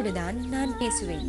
காதோடுதான் நான் பேசுவேன்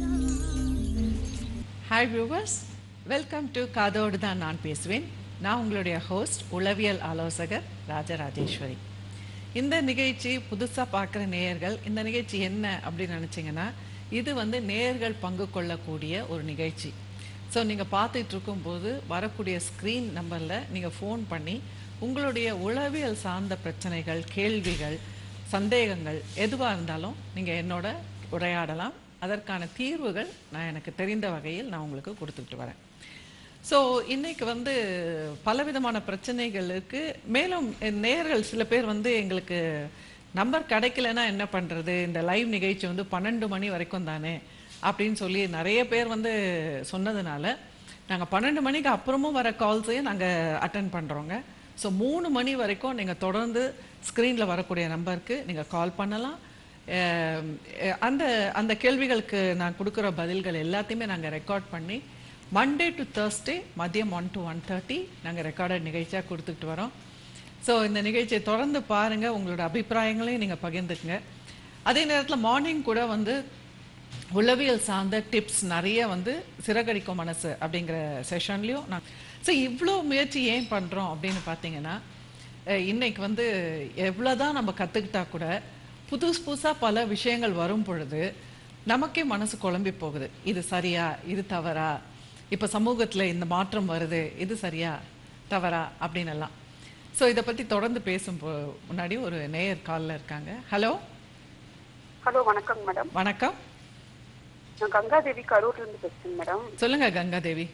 hi viewers welcome to காதோடு தான் நான் பேசுவேன் நான் உங்களுடைய ஹோஸ்ட் உளவியல் ஆலோசகர் ராஜராஜேஸ்வரி இந்த நிகழ்ச்சி புதுசாக பார்க்குற நேயர்கள் இந்த நிகழ்ச்சி என்ன அப்படின்னு நினச்சிங்கன்னா இது வந்து நேயர்கள் பங்கு கொள்ளக்கூடிய ஒரு நிகழ்ச்சி ஸோ நீங்கள் பார்த்துட்டு இருக்கும்போது வரக்கூடிய ஸ்க்ரீன் நம்பரில் நீங்கள் ஃபோன் பண்ணி உங்களுடைய உளவியல் சார்ந்த பிரச்சனைகள் கேள்விகள் சந்தேகங்கள் எதுவாக இருந்தாலும் நீங்கள் என்னோட உரையாடலாம் அதற்கான தீர்வுகள் நான் எனக்கு தெரிந்த வகையில் நான் உங்களுக்கு கொடுத்துட்டு வரேன் ஸோ இன்னைக்கு வந்து பலவிதமான பிரச்சனைகள் இருக்கு மேலும் நேயர்கள் சில பேர் வந்து எங்களுக்கு நம்பர் கிடைக்கலன்னா என்ன பண்ணுறது இந்த லைவ் நிகழ்ச்சி வந்து பன்னெண்டு மணி வரைக்கும் தானே அப்படின்னு சொல்லி நிறைய பேர் வந்து சொன்னதுனால நாங்கள் பன்னெண்டு மணிக்கு அப்புறமும் வர கால்ஸையும் நாங்கள் அட்டன் பண்ணுறோங்க ஸோ மூணு மணி வரைக்கும் நீங்கள் தொடர்ந்து ஸ்க்ரீனில் வரக்கூடிய நம்பருக்கு நீங்கள் கால் பண்ணலாம் அஹ் அஹ் அந்த அந்த கேள்விகளுக்கு நான் கொடுக்குற பதில்கள் எல்லாத்தையுமே நாங்கள் ரெக்கார்ட் பண்ணி மண்டே டு Thursday மதியம் ஒன் டு ஒன் தேர்ட்டி நாங்கள் ரெக்கார்டட் நிகழ்ச்சியாக கொடுத்துட்டு வரோம் ஸோ இந்த நிகழ்ச்சியை தொடர்ந்து பாருங்கள் உங்களோட அபிப்பிராயங்களையும் நீங்கள் பகிர்ந்துக்குங்க அதே நேரத்தில் மார்னிங் கூட வந்து உளவியல் சார்ந்த டிப்ஸ் நிறைய வந்து சிறகடிக்கும் மனசு அப்படிங்கிற செஷன்லேயும் நான் ஸோ இவ்வளோ முயற்சி ஏன் பண்ணுறோம் அப்படின்னு பார்த்தீங்கன்னா அஹ் இன்னைக்கு வந்து எவ்வளோதான் நம்ம கற்றுக்கிட்டா கூட புதுசு புதுசாக பல விஷயங்கள் வரும் பொழுது நமக்கே மனசு குழம்பி போகுது இது சரியா இது தவறா இப்போ சமூகத்தில் இந்த மாற்றம் வருது இது சரியா தவறா அப்படின்னு எல்லாம் ஸோ இதை பற்றி தொடர்ந்து பேசும் போ- முன்னாடி ஒரு நேயர் காலில் இருக்காங்க ஹலோ ஹலோ வணக்கம் மேடம் வணக்கம் நான் கங்காதேவி கரூர்ல இருந்து பேசுறேன் மேடம் சொல்லுங்க கங்காதேவி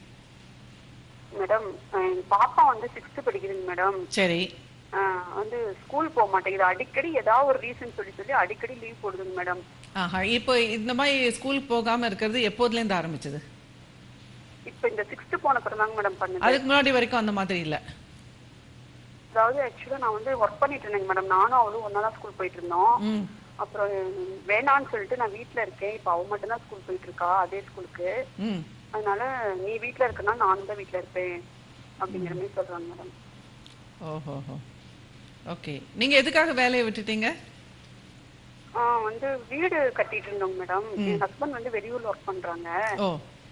மேடம் அஹ் எங்க பாப்பா வந்து சிக்ஸ்த் படிக்குதுங்க மேடம் சரி அஹ் வந்து ஸ்கூல் போக மாட்டேங்குது அடிக்கடி ஏதாவது ஒரு ரீசன் சொல்லி சொல்லி அடிக்கடி லீவ் போடுதுங்க மேடம் ஆஹா இப்போ இந்த மாதிரி ஸ்கூலுக்கு போகாம இருக்கிறது எப்போதுலேருந்து ஆரம்பிச்சது இப்ப இந்த சிக்ஸ்த் போன பிறகு தாங்க மேடம் பண்ணுது அதுக்கு முன்னாடி வரைக்கும் அந்த மாதிரி இல்ல அதாவது ஆக்சுவலா நான் வந்து ஒர்க் பண்ணிட்டு இருந்தேங்க மேடம் நானும் அவளும் ஒன்னா தான் ஸ்கூல் போயிட்டு இருந்தோம் ம் அப்புறம் வேணான்னு சொல்லிட்டு நான் வீட்ல இருக்கேன் இப்ப அவ மட்டும் தான் ஸ்கூல் போயிட்டு இருக்கா அதே ஸ்கூலுக்கு ம் அதனால நீ வீட்ல இருக்கனா நானும் தான் வீட்ல இருப்பேன் அப்படிங்கிற மாதிரி சொல்றாங்க மேடம் ஓஹோஹோ ஓகே நீங்க எதுக்காக வேலையை விட்டுட்டீங்க ஆ, வந்து வீடு கட்டிட்டு இருந்தோங்க மேடம் என் ஹஸ்பண்ட் வந்து வெளியூர்ல ஒர்க் பண்றாங்க ஓ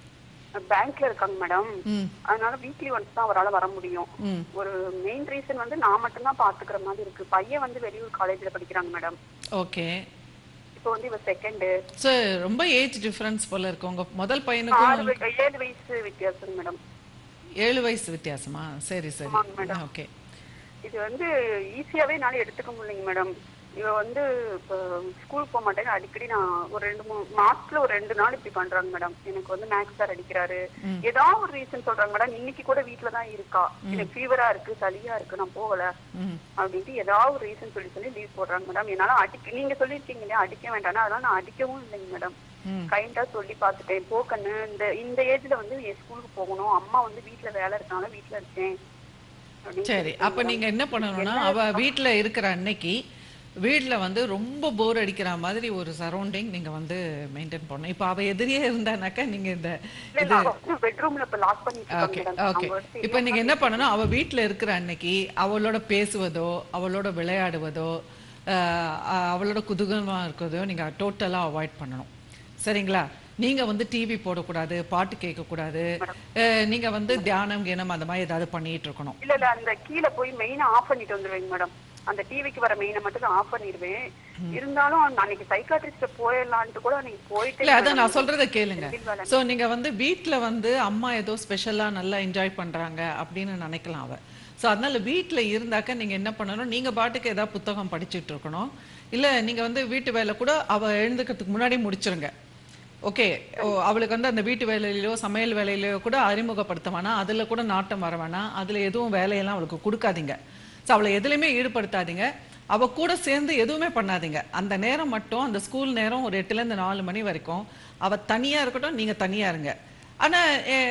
பேங்க்ல இருக்காங்க மேடம் ம் அதனால வீக்லி ஒன்ஸ் தான் அவரால வர முடியும் ம் ஒரு மெயின் ரீசன் வந்து நான் மட்டும் தான் பாத்துக்கிற மாதிரி இருக்கு பையன் வந்து வெளியூர் காலேஜ்ல படிக்கிறாங்க மேடம் ஓகே இப்போ வந்து இவ செகண்ட் ஸோ ரொம்ப ஏஜ் டிஃபரன்ஸ் போல இருக்கு உங்க முதல் ஆறு பையனுக்கும் வய- ஏழு வயசு வித்தியாசம் மேடம் ஏழு வயசு வித்தியாசமா சரி சரி ஆமாங்க மேடம். ஓகே இது வந்து ஈஸியாவே என்னால எடுத்துக்க முடியலைங்க மேடம் இவ வந்து இப்போ ஸ்கூல் போக மாட்டேங்க அடிக்கடி நான் ஒரு ரெண்டு மூணு மாசத்துல ஒரு ரெண்டு நாள் இப்படி பண்றாங்க மேடம் எனக்கு வந்து மேக்ஸ் சார் அடிக்கிறாரு ஏதாவது ஒரு ரீசன் சொல்றாங்க மேடம் இன்னைக்கு கூட வீட்ல தான் இருக்கா எனக்கு ஃபீவரா இருக்கு சளியா இருக்கு நான் போகல ம் அப்படின்ட்டு ஏதாவது ஒரு ரீசன் சொல்லி சொல்லி லீவ் போடுறாங்க மேடம் என்னால அடிக்க நீங்க சொல்லிருக்கீங்க இல்லையா அடிக்க வேண்டாம் அதனால நான் அடிக்கவும் இல்லைங்க மேடம் ம். கைண்டா சொல்லி பார்த்துட்டேன் போக்கண்ணு இந்த இந்த ஏஜ்ல வந்து என் ஸ்கூலுக்கு போகணும் அம்மா வந்து வீட்ல வேலை இருக்கனால வீட்ல இருக்கேன் அப்படின்னு சரி அப்ப நீங்க என்ன பண்ணணும்னா அவ வீட்ல இருக்கிற அன்னைக்கு வீட்ல வந்து ரொம்ப போர் அடிக்கிற மாதிரி ஒரு சரௌண்டிங் நீங்க வந்து மெயின்டைன் பண்ணணும் இப்போ அவ எதிரியே இருந்தானாக்கா நீங்க இந்த இல்ல, இல்ல, அவ வந்து பெட்ரூம்ல இப்ப லாக் பண்ணிட்டு ஓகே இருக்காங்க மேடம். ஓகே அவங்க வந்து இப்போ நீங்க என்ன பண்ணணும் அவ வீட்ல இருக்கிற அன்னைக்கு அவளோட பேசுவதோ அவளோட விளையாடுவதோ ஆஹ் அஹ் அவளோட குதூகலமா இருக்கிறதோ நீங்க டோட்டலா அவாய்ட் பண்ணணும் சரிங்களா நீங்க வந்து டிவி போடக்கூடாது பாட்டு கேட்கக்கூடாது அஹ் நீங்க வந்து தியானம் கீனம் அந்த மாதிரி ஏதாவது பண்ணிட்டு இருக்கணும் இல்ல இல்ல அந்த கீழே போய் மெயினா ஆஃப் பண்ணிட்டு வந்துருவேங்க மேடம் அந்த டிவிக்கு வர மெயினை மட்டும் நான் ஆஃப் பண்ணிடுவேன் இருந்தாலும் அன்னைக்கு சைக்காட்ரிஸ்ட் போயிடலான்ட்டு கூட அன்னைக்கு போயிட்டு இல்ல அதான் நான் சொல்றத கேளுங்க செந்தில் வேலை. சோ நீங்க வந்து வீட்ல வந்து அம்மா ஏதோ ஸ்பெஷலா நல்லா என்ஜாய் பண்றாங்க அப்படின்னு நினைக்கலாம் அவ சோ அதனால வீட்ல இருந்தாக்க நீங்க என்ன பண்ணணும் நீங்க பாட்டுக்கு ஏதாவது புத்தகம் படிச்சிட்டு இருக்கணும் இல்ல நீங்க வந்து வீட்டு வேலை கூட அவ எழுந்துக்கிறதுக்கு முன்னாடி முடிச்சிருங்க ஓகே ஓ அவளுக்கு வந்து அந்த வீட்டு வேலையிலயோ சமையல் வேலையிலயோ கூட அறிமுகப்படுத்த வேணாம் அதுல கூட நாட்டம் வர வேணாம் அதுல எதுவும் வேலையெல்லாம் அவளுக்கு கொடுக்காதீங்க ஸோ அவளை எதுலையுமே ஈடுபடுத்தாதீங்க அவ கூட சேர்ந்து எதுவுமே பண்ணாதீங்க அந்த நேரம் மட்டும் அந்த ஸ்கூல் நேரம் ஒரு எட்டுல இருந்து நாலு மணி வரைக்கும் அவ தனியா இருக்கட்டும் நீங்க தனியா இருங்க ஆனா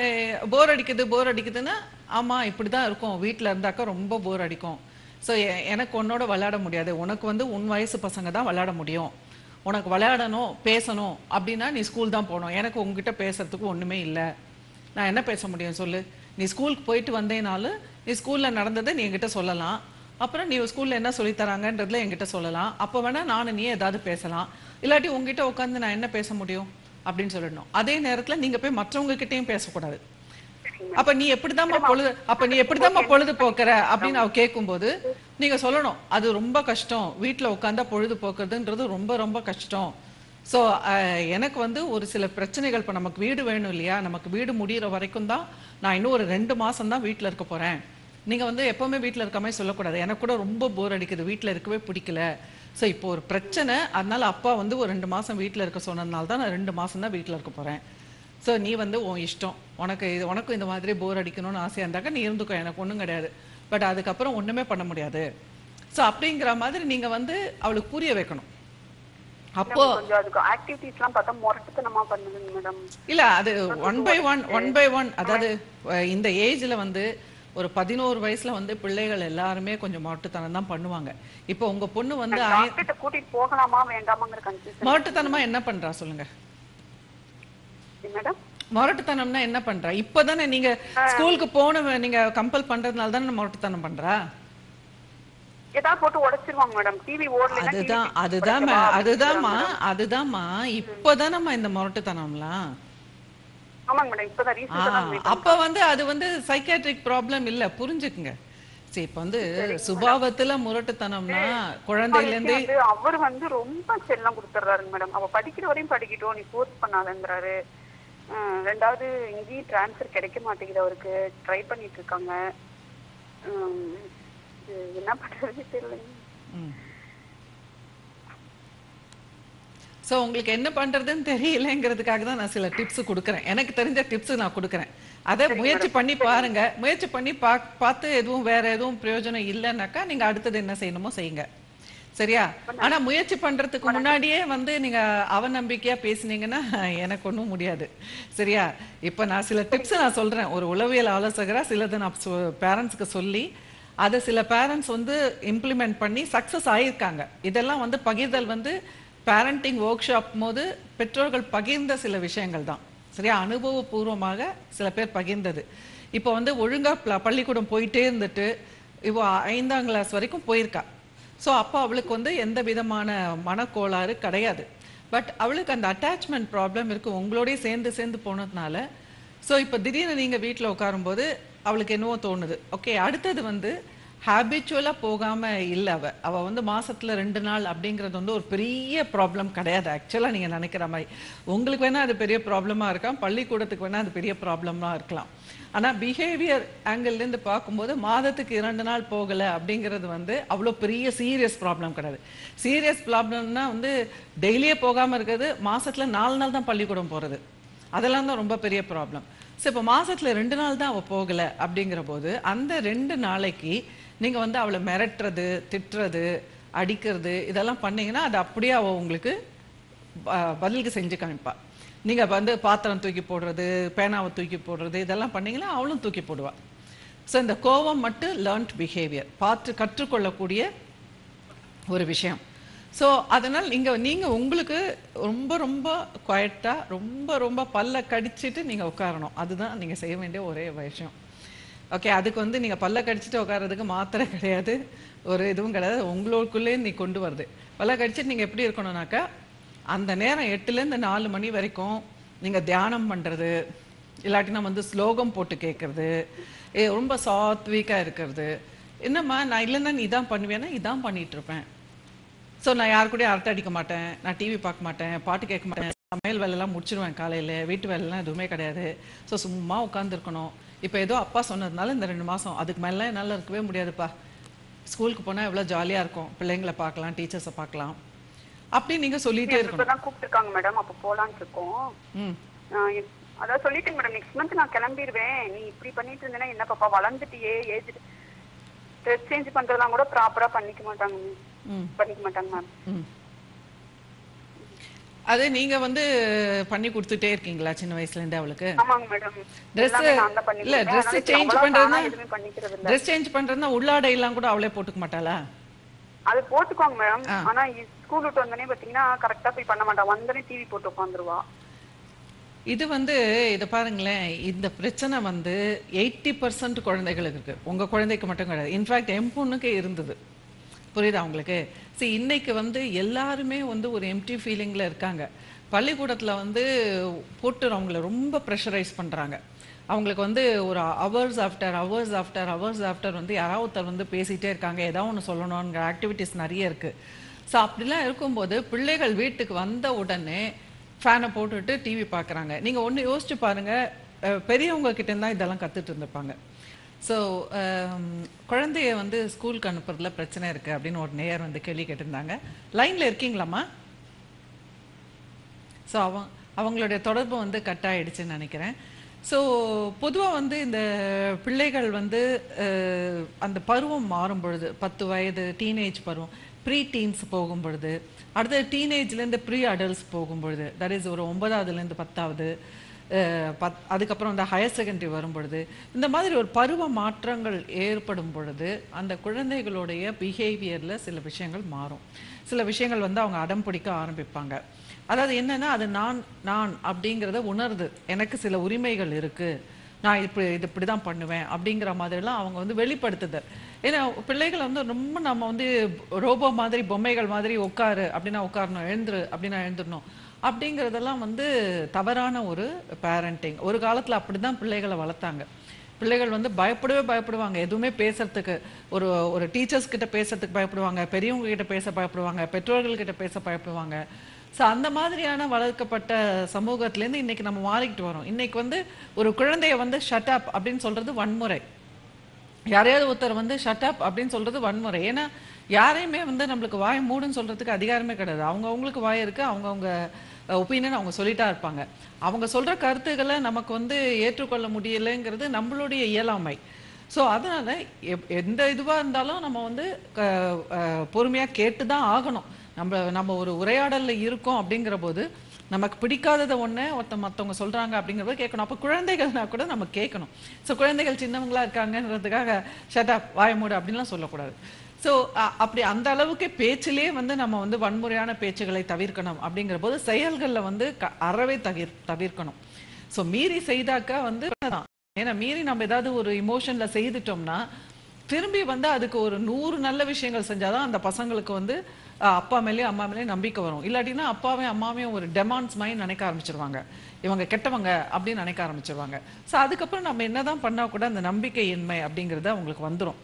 போர் அடிக்குது போர் அடிக்குதுன்னா ஆமா இப்படிதான் இருக்கும் வீட்ல இருந்தாக்கா ரொம்ப போர் அடிக்கும் ஸோ எனக்கு உன்னோட விளையாட முடியாது உனக்கு வந்து உன் வயசு பசங்க தான் விளையாட முடியும் உனக்கு விளையாடணும் பேசணும் அப்படின்னா நீ ஸ்கூல் தான் போகணும் எனக்கு உங்ககிட்ட பேசுறதுக்கு ஒண்ணுமே இல்லை நான் என்ன பேச முடியும் சொல்லு நீ ஸ்கூலுக்கு போயிட்டு வந்தேனாலும் நீ ஸ்கூல்ல நடந்ததை நீ என்கிட்ட சொல்லலாம் அப்புறம் நீ ஸ்கூல்ல என்ன சொல்லி தராங்கன்றதுல என்கிட்ட சொல்லலாம் அப்போ வேணா நானும் நீ ஏதாவது பேசலாம் இல்லாட்டி உங்ககிட்ட உட்காந்து நான் என்ன பேச முடியும் அப்படின்னு சொல்லிடணும் அதே நேரத்துல நீங்க போய் மற்றவங்க கிட்டயும் பேசக்கூடாது அப்ப நீ எப்படிதாம்மா பொழுது அப்ப நீ எப்படிதாம்மா பொழுது போக்குற அப்படின்னு அவ கேட்கும்போது நீங்க சொல்லணும் அது ரொம்ப கஷ்டம் வீட்ல உட்காந்தா பொழுது போக்குறதுன்றது ரொம்ப ரொம்ப கஷ்டம் ஸோ எனக்கு வந்து ஒரு சில பிரச்சனைகள் இப்போ நமக்கு வீடு வேணும் இல்லையா நமக்கு வீடு முடியிற வரைக்கும் தான் நான் இன்னும் ஒரு ரெண்டு மாசம் தான் வீட்டில் இருக்க போறேன் நீங்க வந்து எப்பவுமே வீட்டில் இருக்க மாதிரி சொல்லக்கூடாது எனக்கு கூட ரொம்ப போர் அடிக்குது வீட்டில் இருக்கவே பிடிக்கல ஸோ இப்போ ஒரு பிரச்சனை அதனால அப்பா வந்து ஒரு ரெண்டு மாசம் வீட்டில் இருக்க சொன்னதுனால தான் நான் ரெண்டு மாசம் தான் வீட்டில் இருக்க போறேன் ஸோ நீ வந்து உன் இஷ்டம் உனக்கு இது உனக்கும் இந்த மாதிரி போர் அடிக்கணும்னு ஆசையாக இருந்தாக்கா நீ இருந்துக்கோ எனக்கு ஒன்றும் கிடையாது பட் அதுக்கப்புறம் ஒன்றுமே பண்ண முடியாது ஸோ அப்படிங்கிற மாதிரி நீங்கள் வந்து அவளுக்கு புரிய வைக்கணும் அப்போ கொஞ்சம் அதுக்கு ஆக்டிவிட்டிஸ் எல்லாம் பார்த்தா முரட்டுத்தனமா பண்ணுதுங்க மேடம் இல்ல அது one by one one by one அதாவது அஹ், இந்த ஏஜ்ல வந்து ஒரு பதினோரு வயசுல வந்து பிள்ளைகள் எல்லாருமே கொஞ்சம் மாட்டுத்தனம் தான் பண்ணுவாங்க இப்போ உங்க பொண்ணு வந்து ஐ- டாக்டர்கிட்ட கூட்டிட்டு போகலாமா வேண்டாமாங்கிற கன்ஃபியூஷன் மாட்டுத்தனமா என்ன பண்றா சொல்லுங்க மேடம் முரட்டுத்தனம்னா என்ன பண்றா இப்பதானே நீங்க ஸ்கூலுக்கு போன நீங்க கம்பல் பண்றதுனால தானே முரட்டுத்தனம் பண்றா ஏதாவது போட்டு உடைச்சிருவாங்க மேடம் டிவி ஓடல அதுதான் அதுதான்மா அதுதாம்மா அதுதாம்மா இப்பதானம்மா இந்த முரட்டுத்தனம்லாம் ஆமாங்க மேடம் இப்பதான் ஆ, ரீசெண்டா அப்ப வந்து அது வந்து சைக்காட்ரிக் ப்ராப்ளம் இல்ல புரிஞ்சுக்குங்க சரி இப்ப வந்து சுபாவத்துல முரட்டுத்தனம்னா குழந்தையில இருந்தே வந்து அவர் வந்து ரொம்ப செல்லம் கொடுத்துறாருங்க மேடம் அவ படிக்கிற வரையும் படிக்கட்டும் நீ ஃபோர்ஸ் பண்ணாதங்கிறாரு அஹ் ரெண்டாவது இங்கேயும் டிரான்ஸ்ஃபர் கிடைக்க மாட்டேங்குது அவருக்கு ட்ரை பண்ணிட்டு இருக்காங்க உம் இது என்ன பண்றது தெரியலங்க சோ உங்களுக்கு என்ன பண்றதுன்னு தெரியலங்கிறதுக்காக தான் நான் சில டிப்ஸ் கொடுக்குறேன் எனக்கு தெரிஞ்ச டிப்ஸ் நான் கொடுக்குறேன் அதை முயற்சி பண்ணி பாருங்க முயற்சி பண்ணி பா பார்த்து எதுவும் வேற எதுவும் பிரயோஜனம் இல்லைன்னாக்கா நீங்க அடுத்தது என்ன செய்யணுமோ செய்யுங்க சரியா ஆனா முயற்சி பண்றதுக்கு முன்னாடியே வந்து நீங்க அவநம்பிக்கையா பேசுனீங்கன்னா எனக்கு ஒண்ணும் முடியாது சரியா இப்ப நான் சில டிப்ஸ் நான் சொல்றேன் ஒரு உளவியல் ஆலோசகரா சிலது நான் பேரண்ட்ஸ்க்கு சொல்லி அதை சில பேரண்ட்ஸ் வந்து இம்ப்ளிமெண்ட் பண்ணி சக்சஸ் ஆயிருக்காங்க இதெல்லாம் வந்து பகிர்தல் வந்து பேரண்டிங் ஒர்க் ஷாப் போது பெற்றோர்கள் பகிர்ந்த சில விஷயங்கள் தான் சரியா அனுபவபூர்வமாக சில பேர் பகிர்ந்தது இப்போ வந்து ஒழுங்கா ப- பள்ளிக்கூடம் போயிட்டே இருந்துட்டு இவ ஐந்தாம் கிளாஸ் வரைக்கும் போயிருக்கா ஸோ அப்போ அவளுக்கு வந்து எந்த விதமான மனக்கோளாறு கிடையாது பட் அவளுக்கு அந்த அட்டாச்மெண்ட் ப்ராப்ளம் இருக்கு உங்களோடய சேர்ந்து சேர்ந்து போனதுனால ஸோ இப்போ திடீர்னு நீங்கள் வீட்டில் உட்காரும்போது அவளுக்கு என்னவோ தோணுது ஓகே அடுத்தது வந்து ஹேபிச்சுவலாக போகாமல் இல்லை அவ அவள் வந்து மாசத்துல ரெண்டு நாள் அப்படிங்கிறது வந்து ஒரு பெரிய ப்ராப்ளம் கிடையாது ஆக்சுவலாக நீங்கள் நினைக்கிற மாதிரி உங்களுக்கு வேணால் அது பெரிய ப்ராப்ளமாக இருக்கலாம் பள்ளிக்கூடத்துக்கு வேணால் அது பெரிய ப்ராப்ளமாக இருக்கலாம் ஆனால் பிஹேவியர் ஆங்கிள்லேருந்து பார்க்கும்போது மாதத்துக்கு இரண்டு நாள் போகலை அப்படிங்கிறது வந்து அவ்வளோ பெரிய சீரியஸ் ப்ராப்ளம் கிடையாது சீரியஸ் ப்ராப்ளம்னா வந்து டெய்லியே போகாமல் இருக்கிறது மாசத்துல நாலு நாள் தான் பள்ளிக்கூடம் போகிறது அதெல்லாம் தான் ரொம்ப பெரிய ப்ராப்ளம் ஸோ இப்போ மாசத்துல ரெண்டு நாள் தான் அவள் போகலை அப்படிங்கிற போது அந்த ரெண்டு நாளைக்கு நீங்கள் வந்து அவளை மிரட்டுறது திட்டுறது அடிக்கிறது இதெல்லாம் பண்ணீங்கன்னா அது அப்படியே அவள் உங்களுக்கு ப- பதிலுக்கு செஞ்சு காமிப்பா நீங்க வந்து பாத்திரம் தூக்கி போடுறது பேனாவை தூக்கி போடுறது இதெல்லாம் பண்ணீங்கன்னா அவளும் தூக்கி போடுவா ஸோ இந்த கோவம் மட்டும் லேர்ன்ட் பிஹேவியர் பார்த்து கற்றுக்கொள்ளக்கூடிய ஒரு விஷயம் ஸோ அதனால் நீங்க நீங்க உங்களுக்கு ரொம்ப ரொம்ப குவைட்டா ரொம்ப ரொம்ப பல்ல கடிச்சிட்டு நீங்க உட்காரணும் அதுதான் நீங்க செய்ய வேண்டிய ஒரே விஷயம் ஓகே அதுக்கு வந்து நீங்க பல்ல கடிச்சிட்டு உட்கார்றதுக்கு மாத்திரை கிடையாது ஒரு இதுவும் கிடையாது உங்களுக்குள்ளே நீ கொண்டு வருது பல்ல கடிச்சிட்டு நீங்க எப்படி இருக்கணும்னாக்கா அந்த நேரம் எட்டுல இருந்து நாலு மணி வரைக்கும் நீங்க தியானம் பண்றது இல்லாட்டினா வந்து ஸ்லோகம் போட்டு கேட்கறது ஏ, ரொம்ப சாத்வீக்கா இருக்கிறது என்னம்மா நான் இல்லைன்னா நீ இதான் பண்ணுவேன்னா இதான் பண்ணிட்டு இருப்பேன் ஸோ நான் யாரு கூடயும் அரட்டை அடிக்க மாட்டேன் நான் டிவி பார்க்க மாட்டேன் பாட்டு கேட்க மாட்டேன் சமையல் வேலையெல்லாம் முடிச்சிருவேன் காலையில் வீட்டு வேலைலாம் எதுவுமே கிடையாது ஸோ சும்மா உட்காந்துருக்கணும் இப்போ ஏதோ அப்பா சொன்னதுனால இந்த ரெண்டு மாதம் அதுக்கு மேலே என்னால் இருக்கவே முடியாதுப்பா ஸ்கூலுக்கு போனால் எவ்வளோ ஜாலியாக இருக்கும் பிள்ளைங்களை பார்க்கலாம் டீச்சர்ஸை பார்க்கலாம் அப்படி நீங்கள் சொல்லிகிட்டே இருக்கணும் இப்பதான் கூப்பிட்டுருக்காங்க மேடம் அப்ப போலான்னு இருக்கோம் ம் ஆஹ் எ- அதான் சொல்லிட்டேங்க மேடம் நெக்ஸ்ட் மந்த் நான் கிளம்பிடுவேன் நீ இப்படி பண்ணிட்டு இருந்தேன்னா என்ன பாப்பா வளர்ந்துட்டியே ஏஜ் ட்ரெஸ் சேஞ்ச் பண்றதெல்லாம் கூட ப்ராப்பரா பண்ணிக்க மாட்டாங்க ம் பண்ணிக்க மாட்டாங்க மேம் ம் அது நீங்கள் வந்து பண்ணி கொடுத்துட்டே இருக்கீங்களா சின்ன வயசுலேருந்தே அவளுக்கு ஆமாங்க மேடம் Dress- இல்ல, dress change பண்றதுன்னா- எதுவுமே பண்ணிக்கிறது இல்ல ட்ரெஸ் சேஞ்ச் பண்ணுறதுனா உள்ளாடை எல்லாம் கூட அவளே போட்டுக்க மாட்டாளா அது போட்டுக்கோங்க மேம் ஆனா ஸ்கூல் விட்டு வந்தோடனே பாத்தீங்கன்னா கரெக்டா போய் பண்ண மாட்டா வந்தோடனே டிவி போட்டு உட்காந்துருவா இது வந்து இதை பாருங்களேன் இந்த பிரச்சனை வந்து எயிட்டி பர்சன்ட் குழந்தைகளுக்கு இருக்கு உங்க குழந்தைக்கு மட்டும் கிடையாது இன்ஃபேக்ட் என் பொண்ணுக்கே இருந்தது புரியுதா உங்களுக்கு சரி இன்னைக்கு வந்து எல்லாருமே வந்து ஒரு எம்டி ஃபீலிங்கில் இருக்காங்க பள்ளிக்கூடத்தில் வந்து போட்டு அவங்கள ரொம்ப ப்ரெஷரைஸ் பண்ணுறாங்க அவங்களுக்கு வந்து ஒரு hours after hours after hours after வந்து யாராவது ஒருத்தர் வந்து பேசிகிட்டே இருக்காங்க ஏதாவது ஒன்று சொல்லணுங்கிற ஆக்டிவிட்டீஸ் நிறைய இருக்குது ஸோ அப்படிலாம் இருக்கும்போது பிள்ளைகள் வீட்டுக்கு வந்த உடனே ஃபேனை போட்டுட்டு டிவி பார்க்குறாங்க நீங்கள் ஒன்று யோசிச்சு பாருங்கள் பெரியவங்க கிட்ட தான் இதெல்லாம் கற்றுட்டு இருந்திருப்பாங்க ஸோ குழந்தைய வந்து ஸ்கூலுக்கு அனுப்புறதுல பிரச்சனை இருக்குது அப்படின்னு ஒரு நேயர் வந்து கேள்வி கேட்டிருந்தாங்க லைனில் இருக்கீங்களாம்மா ஸோ அவங்க அவங்களுடைய தொடர்பு வந்து கட் ஆயிடுச்சுன்னு நினைக்கிறேன் ஸோ பொதுவாக வந்து இந்த பிள்ளைகள் வந்து அஹ், அந்த பருவம் மாறும் பொழுது பத்து வயது டீனேஜ் பருவம் ப்ரீ டீன்ஸ் போகும் பொழுது அடுத்து டீனேஜ்லேருந்து ப்ரீ அடல்ட்ஸ் போகும் பொழுது தட் இஸ் ஒரு ஒன்பதாவதுலேருந்து பத்தாவது அஹ், பத் அதுக்கப்புறம் இந்த ஹையர் செகண்டரி வரும் பொழுது இந்த மாதிரி ஒரு பருவ மாற்றங்கள் ஏற்படும் பொழுது அந்த குழந்தைகளுடைய பிஹேவியரில் சில விஷயங்கள் மாறும் சில விஷயங்கள் வந்து அவங்க அடம் பிடிக்க ஆரம்பிப்பாங்க அதாவது என்னன்னா அது நான் நான் அப்படிங்கிறத உணருது எனக்கு சில உரிமைகள் இருக்கு நான் இப்படி இது இப்படி தான் பண்ணுவேன் அப்படிங்கிற மாதிரிலாம் அவங்க வந்து வெளிப்படுத்துது ஏன்னா பிள்ளைகள் வந்து ரொம்ப நம்ம வந்து ரோபோ மாதிரி பொம்மைகள் மாதிரி உட்காரு அப்படின்னா உட்காரணும் எழுந்துரு அப்படின்னா எழுந்துடணும் அப்படிங்கிறதெல்லாம் வந்து தவறான ஒரு பேரண்டிங் ஒரு காலத்தில் அப்படி தான் பிள்ளைகளை வளர்த்தாங்க பிள்ளைகள் வந்து பயப்படவே பயப்படுவாங்க எதுவுமே பேசுறதுக்கு ஒரு ஒரு டீச்சர்ஸ் கிட்ட பேசுறதுக்கு பயப்படுவாங்க பெரியவங்க கிட்ட பேச பயப்படுவாங்க பெற்றோர்கள் கிட்ட பேச பயப்படுவாங்க ஸோ அந்த மாதிரியான வளர்க்கப்பட்ட சமூகத்திலேருந்து இன்னைக்கு நம்ம மாறிக்கிட்டு வரோம் இன்னைக்கு வந்து ஒரு குழந்தைய வந்து ஷட் அப் அப்படின்னு சொல்றது வன்முறை யாரையாவது ஒருத்தர் வந்து ஷட் அப் அப்படின்னு சொல்றது வன்முறை ஏன்னா யாரையுமே வந்து நம்மளுக்கு வாய் மூடுன்னு சொல்றதுக்கு அதிகாரமே கிடையாது அவங்க அவங்களுக்கு வாய் இருக்கு அவங்க அவங்க ஒப்பீனியன் அவங்க சொல்லிட்டா இருப்பாங்க அவங்க சொல்ற கருத்துக்களை நமக்கு வந்து ஏற்றுக்கொள்ள முடியலைங்கிறது நம்மளுடைய இயலாமை ஸோ அதனால எப்- எந்த இதுவாக இருந்தாலும் நம்ம வந்து க- அஹ் பொறுமையா கேட்டு தான் ஆகணும் நம்ம நம்ம ஒரு உரையாடல்ல இருக்கோம் அப்படிங்கிற போது நமக்கு பிடிக்காததை ஒண்ணு ஒருத்த மத்தவங்க சொல்றாங்க அப்படிங்கிறத கேட்கணும் அப்போ குழந்தைகள்னா கூட நம்ம கேட்கணும் ஸோ குழந்தைகள் சின்னவங்களா இருக்காங்கன்றதுக்காக ஷட் அப் வாய மூடு அப்படின்லாம் சொல்லக்கூடாது ஸோ அப்படி அந்த அளவுக்கு பேச்சிலே வந்து நம்ம வந்து வன்முறையான பேச்சுகளை தவிர்க்கணும் அப்படிங்கிற போது செயல்களில் வந்து க- அறவே தவிர் தவிர்க்கணும் ஸோ மீறி செய்தாக்கா வந்து தான் ஏன்னா மீறி நம்ம ஏதாவது ஒரு இமோஷன்ல செய்துட்டோம்னா திரும்பி வந்து அதுக்கு ஒரு நூறு நல்ல விஷயங்கள் செஞ்சாதான் அந்த பசங்களுக்கு வந்து அஹ், அப்பா மேலேயும் அம்மா மேலேயும் நம்பிக்கை வரும் இல்லாட்டினா அப்பாவையும் அம்மாவையும் ஒரு டெமாண்ட்ஸ் மாதிரி நினைக்க ஆரம்பிச்சிருவாங்க இவங்க கெட்டவங்க அப்படின்னு நினைக்க ஆரம்பிச்சிருவாங்க ஸோ அதுக்கப்புறம் நம்ம என்னதான் பண்ணா கூட அந்த நம்பிக்கையின்மை அப்படிங்கிறது அவங்களுக்கு வந்துரும்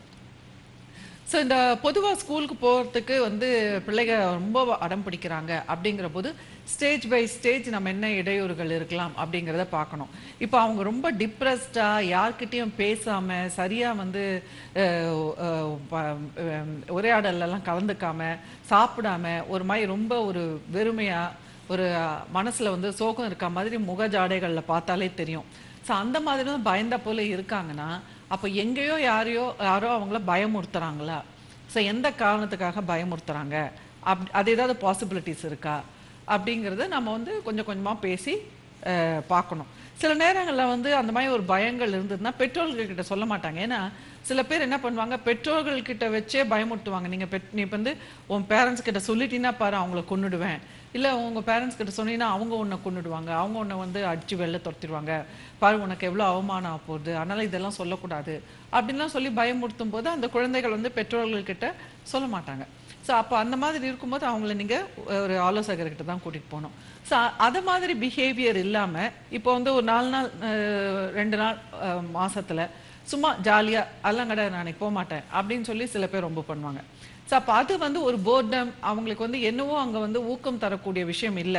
ஸோ இந்த பொதுவாக ஸ்கூலுக்கு போகிறதுக்கு வந்து பிள்ளைங்க ரொம்ப அடம் பிடிக்கிறாங்க அப்படிங்கிற போது ஸ்டேஜ் பை ஸ்டேஜ் நம்ம என்ன இடையூறுகள் இருக்கலாம் அப்படிங்கிறத பார்க்கணும் இப்போ அவங்க ரொம்ப டிப்ரெஸ்டாக யார்கிட்டயும் பேசாமல் சரியாக வந்து அஹ், அஹ், ப- அஹ், உரையாடலெல்லாம் கலந்துக்காம சாப்பிடாம ஒரு மாதிரி ரொம்ப ஒரு வெறுமையாக ஒரு மனசுல வந்து சோகம் இருக்க மாதிரி முகஜாடைகளில் பார்த்தாலே தெரியும் ஸோ அந்த மாதிரி தான் பயந்த போல இருக்காங்கன்னா அப்போ எங்கேயோ யாரையோ யாரோ அவங்கள பயமுறுத்துறாங்களா ஸோ எந்த காரணத்துக்காக பயமுறுத்துறாங்க அப் அது ஏதாவது பாசிபிலிட்டிஸ் இருக்கா அப்படிங்கிறத நம்ம வந்து கொஞ்சம் கொஞ்சமா பேசி அஹ், பார்க்கணும் சில நேரங்களில் வந்து அந்த மாதிரி ஒரு பயங்கள் இருந்ததுன்னா பெற்றோர்கள் கிட்ட சொல்ல மாட்டாங்க ஏன்னா சில பேர் என்ன பண்ணுவாங்க பெற்றோர்கள் கிட்ட வச்சே பயமுறுத்துவாங்க நீங்க பெட் நீ இப்ப வந்து உன் பேரண்ட்ஸ் கிட்ட சொல்லிட்டீங்கன்னா பாரு அவங்கள கொன்னுடுவேன் இல்ல உங்க பேரண்ட்ஸ் கிட்ட சொன்னீங்கன்னா அவங்க உன்னை கொன்னுடுவாங்க அவங்க உன்னை வந்து அடிச்சு வெளில துரத்திடுவாங்க பாரு உனக்கு எவ்வளவு அவமானம் ஆக போகுது அதனால இதெல்லாம் சொல்லக்கூடாது அப்படின்லாம் சொல்லி பயமுறுத்தும் போது அந்த குழந்தைகள் வந்து பெற்றோர்கள் கிட்ட சொல்ல மாட்டாங்க ஸோ அப்போ அந்த மாதிரி இருக்கும்போது அவங்கள நீங்க ஒரு ஆலோசகர்கிட்ட தான் கூட்டிட்டு போகணும் ஸோ அது மாதிரி பிஹேவியர் இல்லாம இப்போ வந்து ஒரு நாலு நாள் அஹ், ரெண்டு நாள் அஹ், மாசத்துல சும்மா ஜாலியா அதெல்லாம் கிடையாது நான் போக மாட்டேன் அப்படின்னு சொல்லி சில பேர் ரொம்ப பண்ணுவாங்க ஸோ அப்போ அது வந்து ஒரு போர்டம் அவங்களுக்கு வந்து என்னவோ அங்க வந்து ஊக்கம் தரக்கூடிய விஷயம் இல்லை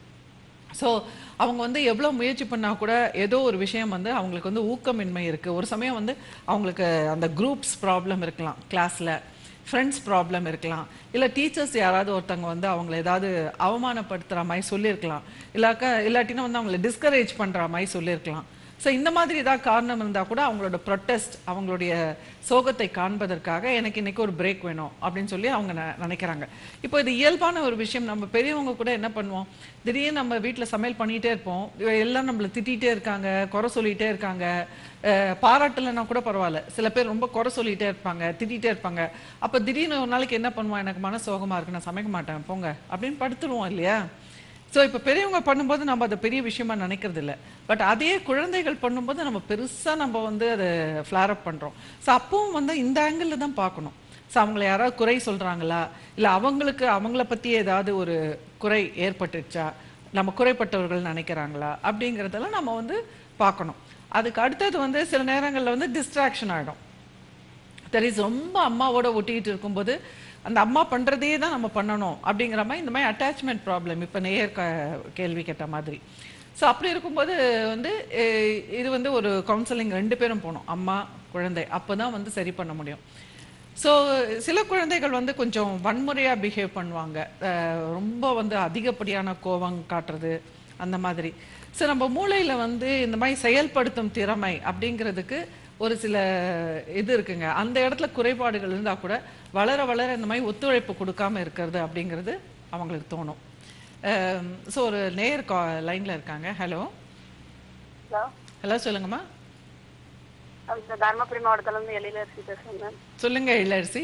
ஸோ அவங்க வந்து எவ்வளோ முயற்சி பண்ணா கூட ஏதோ ஒரு விஷயம் வந்து அவங்களுக்கு வந்து ஊக்கமின்மை இருக்கு ஒரு சமயம் வந்து அவங்களுக்கு அந்த குரூப்ஸ் ப்ராப்ளம் இருக்கலாம் கிளாஸ்ல ஃப்ரெண்ட்ஸ் ப்ராப்ளம் இருக்கலாம் இல்லை டீச்சர்ஸ் யாராவது ஒருத்தவங்க வந்து அவங்கள ஏதாவது அவமானப்படுத்துகிற மாதிரி சொல்லியிருக்கலாம் இல்லாக்கா இல்லாட்டினா வந்து அவங்கள டிஸ்கரேஜ் பண்ணுற மாதிரி சொல்லியிருக்கலாம் ஸோ இந்த மாதிரி ஏதாவது காரணம் இருந்தால் கூட அவங்களோட ப்ரொட்டஸ்ட் அவங்களுடைய சோகத்தை காண்பதற்காக எனக்கு இன்னைக்கு ஒரு பிரேக் வேணும் அப்படின்னு சொல்லி அவங்க நெ- நினைக்கிறாங்க இப்போ இது இயல்பான ஒரு விஷயம் நம்ம பெரியவங்க கூட என்ன பண்ணுவோம் திடீர்னு நம்ம வீட்டில் சமையல் பண்ணிகிட்டே இருப்போம் இவ எல்லாம் நம்மளை திட்டிகிட்டே இருக்காங்க குறை சொல்லிகிட்டே இருக்காங்க அஹ், பாராட்டலைன்னா கூட பரவாயில்ல சில பேர் ரொம்ப குறை சொல்லிகிட்டே இருப்பாங்க திட்டிகிட்டே இருப்பாங்க அப்போ திடீர்னு ஒரு நாளைக்கு என்ன பண்ணுவோம் எனக்கு மன சோகமாக இருக்கு நான் சமைக்க மாட்டேன் போங்க அப்படின்னு படுத்துருவோம் இல்லையா ஸோ இப்போ பெரியவங்க பண்ணும்போது நம்ம அதை பெரிய விஷயமா நினைக்கிறது இல்லை பட் அதே குழந்தைகள் பண்ணும்போது நம்ம பெருசா நம்ம வந்து அதை ஃப்ளார் அப் பண்றோம் ஸோ அப்பவும் வந்து இந்த ஆங்கிளில் தான் பார்க்கணும் ஸோ அவங்கள யாராவது குறை சொல்றாங்களா இல்லை அவங்களுக்கு அவங்கள பத்தி ஏதாவது ஒரு குறை ஏற்பட்டுச்சா நம்ம குறைப்பட்டவர்கள் நினைக்கிறாங்களா அப்படிங்கிறதெல்லாம் நம்ம வந்து பார்க்கணும் அதுக்கு அடுத்தது வந்து சில நேரங்களில் வந்து டிஸ்ட்ராக்ஷன் ஆகிடும் தெரியுது ரொம்ப அம்மாவோட ஒட்டிக்கிட்டு இருக்கும்போது அந்த அம்மா பண்றதையே தான் நம்ம பண்ணணும் அப்படிங்கிற மாதிரி இந்த மாதிரி அட்டாச்மெண்ட் ப்ராப்ளம் இப்போ நேயர் க- கேள்வி கேட்ட மாதிரி ஸோ அப்படி இருக்கும்போது வந்து அஹ், இது வந்து ஒரு கவுன்சிலிங் ரெண்டு பேரும் போகணும் அம்மா குழந்தை அப்போ தான் வந்து சரி பண்ண முடியும் ஸோ சில குழந்தைகள் வந்து கொஞ்சம் வன்முறையாக பிஹேவ் பண்ணுவாங்க அஹ், ரொம்ப வந்து அதிகப்படியான கோபம் காட்டுறது அந்த மாதிரி ஸோ நம்ம மூளையில் வந்து இந்த மாதிரி செயல்படுத்தும் திறமை அப்படிங்கிறதுக்கு ஒரு சில இது இருக்குங்க அந்த இடத்துல குறைபாடுகள் இருந்தால் கூட வளர வளர இந்த மாதிரி ஒத்துழைப்பு கொடுக்காம இருக்கிறது அப்படிங்கிறது அவங்களுக்கு தோணும் ஸோ ஒரு நேயர் கா லைனில் இருக்காங்க ஹலோ ஹலோ ஹலோ சொல்லுங்கம்மா அந்த தர்மபுரி மாவட்டத்துல இருந்து எழில அரிசி பேசுறேன் மேம் சொல்லுங்க இளரசி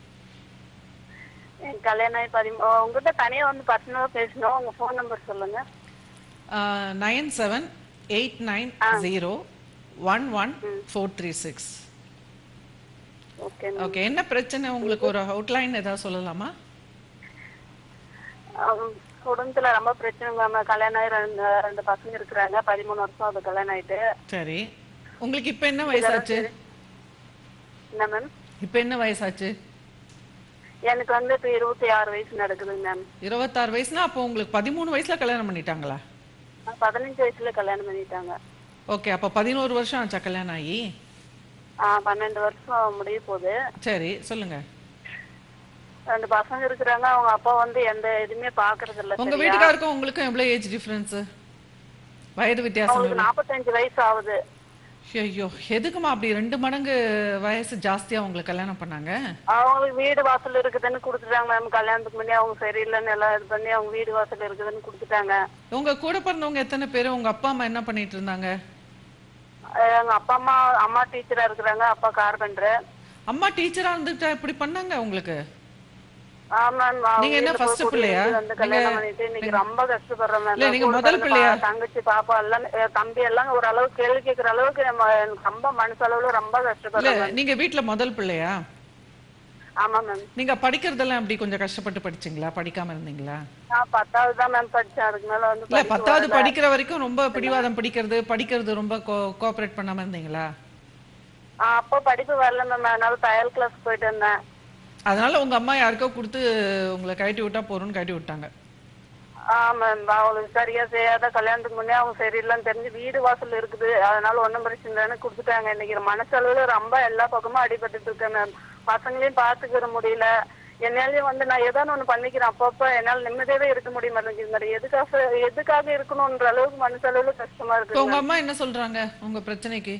என் கல்யாணம் ஆகி பதிமூ உங்ககிட்ட தனியா வந்து பர்சனலா பேசணும் உங்க ஃபோன் நம்பர் சொல்லுங்க nine seven eight nine zero one one four three six okay okay என்ன பிரச்சனை உங்களுக்கு ஒரு அவுட்லைன் ஏதாவது சொல்லலாமா குடும்பத்துல ரொம்ப பிரச்சனை மேம் கல்யாணம் ஆகி ரெண்டு ரெண்டு பசங்க இருக்கிறாங்க பதிமூணு வருஷம் அது கல்யாணம் ஆயிட்டு சரி உங்களுக்கு இப்போ என்ன வயசாச்சு என்ன மேம் இப்போ என்ன வயசாச்சு எனக்கு வந்து இப்ப இருபத்தி ஆறு வயசு நடக்குதுங்க மேம் இருபத்தாறு வயசுனா அப்போ உங்களுக்கு பதிமூணு வயசுல கல்யாணம் பண்ணிட்டாங்களா பதினஞ்சு வயசுல கல்யாணம் பண்ணிட்டாங்க ஓகே அப்போ பதினோரு வருஷம் ஆச்சா கல்யாணம் ஆகி ஆ பன்னெண்டு வருஷம் முடிய போகுது சரி சொல்லுங்க ரெண்டு பசங்க இருக்கிறாங்க அவங்க அப்பா வந்து எந்த இதுவுமே பாக்குறது இல்ல உங்க சரியா? வீட்டுக்காருக்கும் உங்களுக்கும் எவ்வளவு ஏஜ் டிஃபரன்ஸ் வயது வித்தியாசம் அவங்களுக்கு நாற்பத்தஞ்சு வயசு ஆகுது ஐயோ எதுக்குமா அப்படி ரெண்டு மடங்கு வயசு ஜாஸ்தியா உங்களுக்கு கல்யாணம் பண்ணாங்க அவங்களுக்கு வீடு வாசல் இருக்குதுன்னு கொடுத்துட்டாங்க மேம் கல்யாணத்துக்கு முன்னே அவங்க சரியில்லைன்னு எல்லாம் இது பண்ணி அவங்க வீடு வாசல் இருக்குதுன்னு கொடுத்துட்டாங்க உங்க கூட பிறந்தவங்க எத்தனை பேர் உங்க அப்பா அம்மா என்ன பண்ணிட்டு இருந்தாங்க அஹ் எங்க அப்பா அம்மா அம்மா டீச்சரா இருக்கிறாங்க அப்பா கார்பெண்டர் அம்மா டீச்சரா இருந்துட்டா இப்படி பண்ணாங்க உங்களுக்கு ஆமா நீங்க என்ன first பிள்ளையா? வந்து கல்யாணம் நீங்க- பண்ணிட்டு இன்னைக்கு ரொம்ப கஷ்டப்படுறேன் இல்ல, மேம் நீங்க கூட முதல் பிறந்த பிள்ளையா? பா- தங்கச்சி பாப்பா எல்லாம் என் தம்பி எல்லாம் ஒரு அளவுக்கு கேள்வி கேட்கிற அளவுக்கு நம்ம எனக்கு ரொம்ப மனசளவுல ரொம்ப இல்ல கஷ்டப்படுறேன் மேம் நீங்க வீட்ல முதல் பிள்ளையா ஆமா மேம் நீங்க படிக்கிறதெல்லாம் அப்படி கொஞ்சம் கஷ்டப்பட்டு படிச்சீங்களா படிக்காம இருந்தீங்களா நான் பத்தாவது தான் மேம் படிச்சேன் அதுக்கு மேல வந்து இல்ல படிப்பு பத்தாவது வரல. படிக்கிற வரைக்கும் ரொம்ப பிடிவாதம் பிடிக்கிறது படிக்கிறது ரொம்ப கோஆபரேட் பண்ணாம இருந்தீங்களா ஆ, அப்போ படிப்பு வரல மேம் அதனால தையல் கிளாஸ் போயிட்டு இருந்தேன் அதனால உங்க அம்மா யாருக்கோ கொடுத்து உங்களை கழட்டி விட்டா போறோம்னு கழட்டி விட்டாங்க ஆமா அவங்களுக்கு சரியா செய்யாத கல்யாணத்துக்கு முன்னே அவங்க சரியில்லைன்னு தெரிஞ்சு வீடு வாசல் இருக்குது அதனால ஒண்ணும் பிரச்சனை இல்லைன்னு கொடுத்துட்டாங்க இன்னைக்கு மனசளவுல ரொம்ப எல்லா பக்கமும் அடிபட்டுட்டு இருக்கேன் மேம் பசங்களையும் பாத்துக்கிற முடியல என்னாலயும் வந்து நான் ஏதாவது ஒண்ணு பண்ணிக்கிறேன் அப்பப்ப என்னால நிம்மதியாவே இருக்க முடிய மாட்டேங்குது மேடம் எதுக்காக எதுக்காக இருக்கணும்ன்ற அளவுக்கு மனசளவுல கஷ்டமா இப்போ இருக்கு உங்க அம்மா என்ன சொல்றாங்க உங்க பிரச்சனைக்கு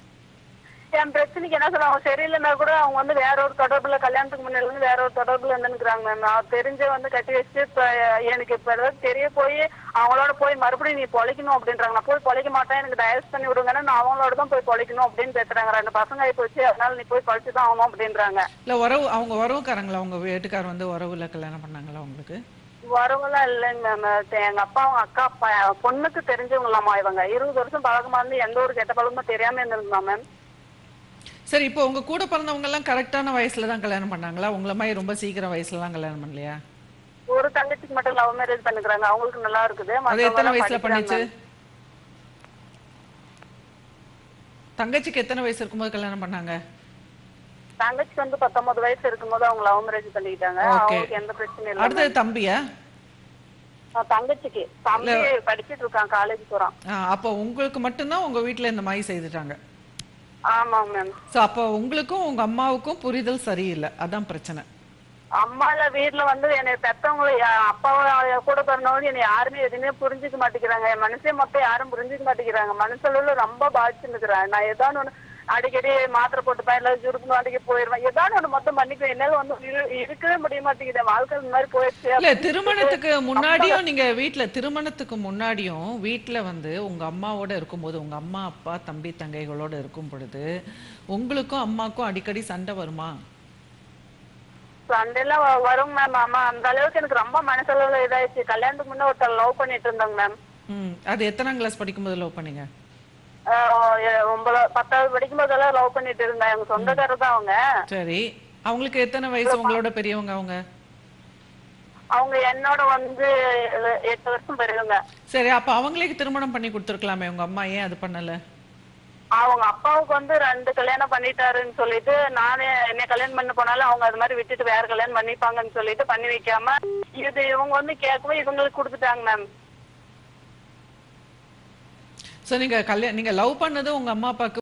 என் பிரச்சனைக்கு என்ன சொல்ல அவங்க சரியில்லைன்னா கூட அவங்க வந்து வேற ஒரு தொடர்புல கல்யாணத்துக்கு முன்னாடி இருந்து வேற ஒரு தொடர்புல இருந்துக்கிறாங்க மேம் நான் தெரிஞ்ச வந்து கட்டி வச்சுட்டு இப்ப எனக்கு இப்ப ஏதாவது தெரிய போய் அவங்களோட போய் மறுபடியும் நீ பொழைக்கணும் அப்படின்றாங்க நான் போய் பொழைக்க மாட்டேன் எனக்கு டயஸ் பண்ணி விடுங்கன்னா நான் அவங்களோட தான் போய் பொழைக்கணும் அப்படின்னு பேசுறாங்க ரெண்டு பசங்க ஆகி போச்சு அதனால நீ போய் பொழைச்சு தான் ஆகணும் அப்படின்றாங்க இல்ல உறவு அவங்க உறவுக்காரங்களா உங்க வீட்டுக்கார் வந்து உறவுல கல்யாணம் பண்ணாங்களா உங்களுக்கு வரவங்களாம் இல்லைங்க மேம் எங்க அப்பா அவங்க அக்கா அப்பா பொண்ணுக்கு தெரிஞ்சவங்களாமா இவங்க இருபது வருஷம் பழக்கமா இருந்து எந்த ஒரு கெட்ட பழக்கமும் தெரியாம இருந்திருந்தா மேம் சரி இப்போ உங்க கூட பிறந்தவங்க எல்லாம் கரெக்டான வயசுல தான் கல்யாணம் பண்ணாங்களா உங்களை மாதிரி ரொம்ப சீக்கிரம் வயசுல எல்லாம் கல்யாணம் பண்ணலையா ஒரு தங்கச்சிக்கு மட்டும் லவ் மேரேஜ் பண்ணிக்கிறாங்க அவங்களுக்கு நல்லா இருக்குது அது எத்தனை மத்தவங்க வயசுல எல்லாம் பண்ணுச்சு படிக்கிறாங்க. தங்கச்சிக்கு எத்தனை வயசு இருக்கும்போது கல்யாணம் பண்ணாங்க தங்கச்சிக்கு வந்து பத்தொன்பது வயசு இருக்கும்போது அவங்க லவ் மேரேஜ் பண்ணிக்கிட்டாங்க Okay. அவங்களுக்கு எந்த பிரச்சனையும் இல்ல அடுத்தது தம்பியா ஆ, தங்கச்சிக்கு தம்பி படிச்சிட்டு இருக்கான் காலேஜ் போறான் ஆ, அப்போ உங்களுக்கு மட்டும்தான் உங்க வீட்ல இந்த மாதிரி செய்துட்டாங்க ஆமாங்க மேம் ஸோ அப்போ உங்களுக்கும் உங்க அம்மாவுக்கும் புரிதல் சரியில்லை அதான் பிரச்சனை அம்மால வீட்டுல வந்து என்னை பெத்தவங்களை யா- அப்பாவை கூட பிறந்தவங்க என்னை யாருமே எதுவுமே புரிஞ்சுக்க மாட்டேங்கிறாங்க என் மனசே மொத்தம் யாரும் புரிஞ்சுக்க மாட்டேங்கிறாங்க மனசளவுல ரொம்ப பாதிச்சுருக்கிறேன் நான் ஏதாவது ஒண்ணு அடிக்கடி மாத்திரை போட்டுப்பேன் இல்ல சுருக்கு அடிக்க போயிருவேன் ஏதாவது ஒண்ணு மொத்தம் பண்ணிக்குவேன் என்னால வந்து இரு- இருக்கவே முடிய மாட்டேங்குது வாழ்க்கை இந்த மாதிரி போயிடுச்சு இல்ல திருமணத்துக்கு முன்னாடியும் நீங்க வீட்ல திருமணத்துக்கு முன்னாடியும் வீட்ல வந்து உங்க அம்மாவோட இருக்கும்போது உங்க அம்மா அப்பா தம்பி தங்கைகளோட இருக்கும் பொழுது உங்களுக்கும் அம்மாக்கும் அடிக்கடி சண்டை வருமா சண்டைலாம் வ- வரும் மேம் ஆமா அந்த அளவுக்கு எனக்கு ரொம்ப மனசளவுல இதாயிடுச்சு கல்யாணத்துக்கு முன்ன ஒருத்தர் லவ் பண்ணிட்டு இருந்தாங்க மேம் ம் அது எத்தனாம் கிளாஸ் படிக்கும்போது லவ் பண்ணீங்க ஒன்பதாவது பத்தாவது படிக்கும் போதெல்லாம் லவ் பண்ணிட்டு இருந்தேன் எங்க சொந்தக்காரர் தான் அவங்க சரி அவங்களுக்கு எத்தனை வயசு உங்களோட பெரியவங்க அவங்க அவங்க என்னோட வந்து எ- எட்டு வருஷம் பெரியவங்க சரி அப்ப அவங்களுக்கு திருமணம் பண்ணி கொடுத்துருக்கலாமே உங்க அம்மா ஏன் அது பண்ணல அவங்க அப்பாவுக்கு வந்து ரெண்டு கல்யாணம் பண்ணிட்டாருன்னு சொல்லிட்டு நானே என்ன கல்யாணம் பண்ண போனாலும் அவங்க அது மாதிரி விட்டுட்டு வேற கல்யாணம் பண்ணிப்பாங்கன்னு சொல்லிட்டு பண்ணி வைக்காம இது இவங்க வந்து கேட்கவும் இவங்களுக்கு கொடுத்துட்டாங்க மேம் சோ நீங்க கல்யாணம் நீங்க லவ் பண்ணது உங்க அம்மா அப்பாவுக்கு